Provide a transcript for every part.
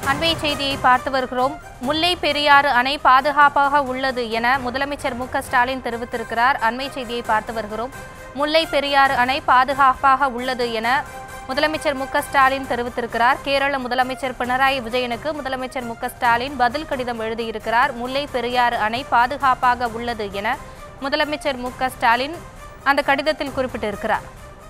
அண்மை செய்தியை பார்த்து வருகிறோம் முல்லை பெரியாறு அணை பாதுகாப்பாக உள்ளது என முதலமைச்சர் மு க ஸ்டாலின் தெரிவித்திருக்கிறார் அண்மை செய்தியை பார்த்து வருகிறோம் முல்லை பெரியாறு அணை பாதுகாப்பாக உள்ளது என முதலமைச்சர் மு க ஸ்டாலின் தெரிவித்திருக்கிறார் கேரள முதலமைச்சர் பினராயி விஜயனுக்கு முதலமைச்சர் மு க ஸ்டாலின் பதில் கடிதம் எழுதியிருக்கிறார் முல்லை பெரியாறு அணை பாதுகாப்பாக உள்ளது என முதலமைச்சர் மு க ஸ்டாலின் அந்த கடிதத்தில் குறிப்பிட்டிருக்கிறார்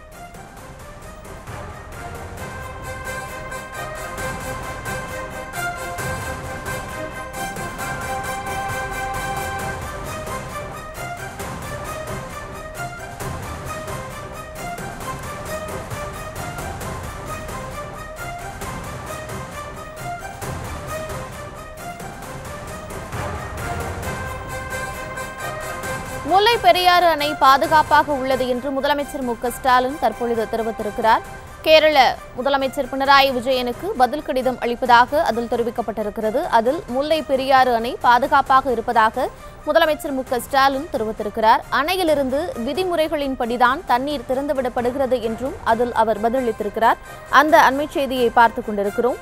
முல்லை பெரியாறு அணை பாதுகாப்பாக உள்ளது என்று முதலமைச்சர் மு க ஸ்டாலின் தற்பொழுது தெரிவித்திருக்கிறார் கேரள முதலமைச்சர் பினராயி விஜயனுக்கு பதில் கடிதம் அளிப்பதாக அதில் தெரிவிக்கப்பட்டிருக்கிறது அதில் முல்லை பெரியாறு அணை பாதுகாப்பாக இருப்பதாக முதலமைச்சர் மு க ஸ்டாலின் தெரிவித்திருக்கிறார் அணையிலிருந்து விதிமுறைகளின்படிதான் தண்ணீர் திறந்துவிடப்படுகிறது என்றும் அதில் அவர் பதிலளித்திருக்கிறார் அந்த அண்மைச் செய்தியை பார்த்துக் கொண்டிருக்கிறோம்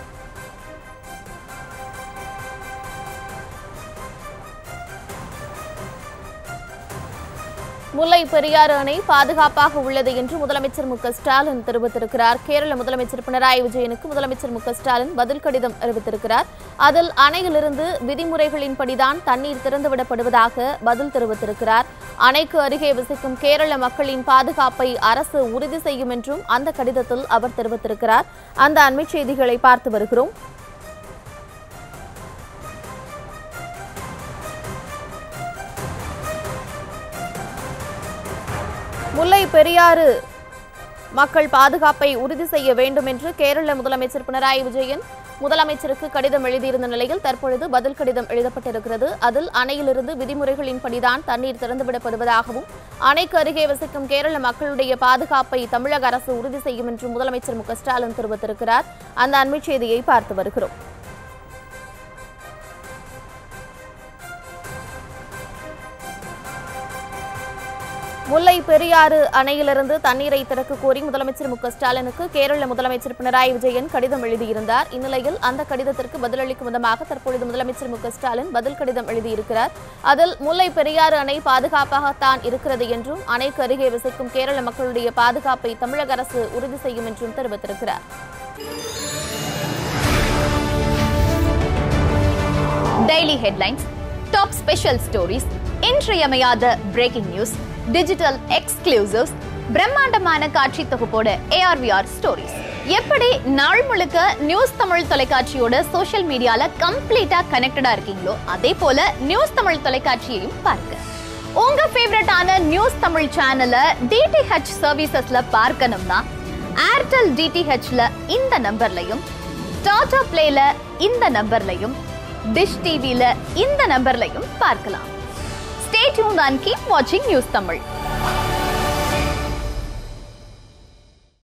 முல்லை பெரியாறு அணை பாதுகாப்பாக உள்ளது என்று முதலமைச்சர் மு க ஸ்டாலின் தெரிவித்திருக்கிறார் கேரள முதலமைச்சர் பினராயி விஜயனுக்கு முதலமைச்சர் மு க ஸ்டாலின் பதில் கடிதம் அறிவித்திருக்கிறார் அதில் அணையிலிருந்து விதிமுறைகளின்படிதான் தண்ணீர் திறந்துவிடப்படுவதாக பதில் தெரிவித்திருக்கிறார் அணைக்கு அருகே வசிக்கும் கேரள மக்களின் பாதுகாப்பை அரசு உறுதி செய்யும் என்றும் அந்த கடிதத்தில் அவர் தெரிவித்திருக்கிறார் அந்த அண்மைச் செய்திகளை பார்த்து வருகிறோம் முல்லை பெரியாறு மக்கள் பாதுகாப்பை உறுதி செய்ய வேண்டும் என்று கேரள முதலமைச்சர் பினராயி விஜயன் முதலமைச்சருக்கு கடிதம் எழுதியிருந்த நிலையில் தற்பொழுது பதில் கடிதம் எழுதப்பட்டிருக்கிறது அதில் அணையிலிருந்து விதிமுறைகளின்படிதான் தண்ணீர் திறந்துவிடப்படுவதாகவும் அணைக்கு அருகே வசிக்கும் கேரள மக்களுடைய பாதுகாப்பை தமிழக அரசு உறுதி செய்யும் என்று முதலமைச்சர் மு க ஸ்டாலின் தெரிவித்திருக்கிறார் அந்த அண்மைச் செய்தியை பார்த்து வருகிறோம் முல்லை பெரியாறு அணையிலிருந்து தண்ணீரை திறக்க கோரி முதலமைச்சர் மு க ஸ்டாலினுக்கு கேரள முதலமைச்சர் பினராயி விஜயன் கடிதம் எழுதியிருந்தார் இந்நிலையில் அந்த கடிதத்திற்கு பதிலளிக்கும் விதமாக தற்பொழுது முதலமைச்சர் மு க ஸ்டாலின் பதில் கடிதம் எழுதியிருக்கிறார் அதில் முல்லை பெரியாறு அணை பாதுகாப்பாகத்தான் இருக்கிறது என்றும் அணைக்கு அருகே வசிக்கும் கேரள மக்களுடைய பாதுகாப்பை தமிழக அரசு உறுதி செய்யும் என்றும் தெரிவித்திருக்கிறார் daily headlines top special stories இன்றியமையாத பிரேக்கிங் நியூஸ் டிஜிட்டல் எக்ஸ்க்ளூசிவ்ஸ் பிரம்மாண்டமான காட்சி தொகுப்போட ஏஆர்விஆர் ஸ்டோரிஸ் எப்படி நாள் முழுக்க நியூஸ் தமிழ் தொலைக்காட்சியோட சோஷியல் மீடியால கம்ப்ளீட்டா கனெக்டடா இருக்கீங்களோ அதே போல நியூஸ் தமிழ் தொலைக்காட்சியையும் பாருங்க உங்க ஃபேவரட்டான நியூஸ் தமிழ் சேனலை டிடிஹெச் சர்வீசஸ்ல பார்க்கணும்னா ஏர்டெல் டிடிஹெச்ல இந்த நம்பர்லையும் டாடா பிளேல இந்த நம்பர்லையும் டிஷ் டிவில இந்த நம்பர்லையும் பார்க்கலாம் ஸ்டே டியூன் அண்ட் கீப் வாட்சிங் நியூஸ் தமிழ்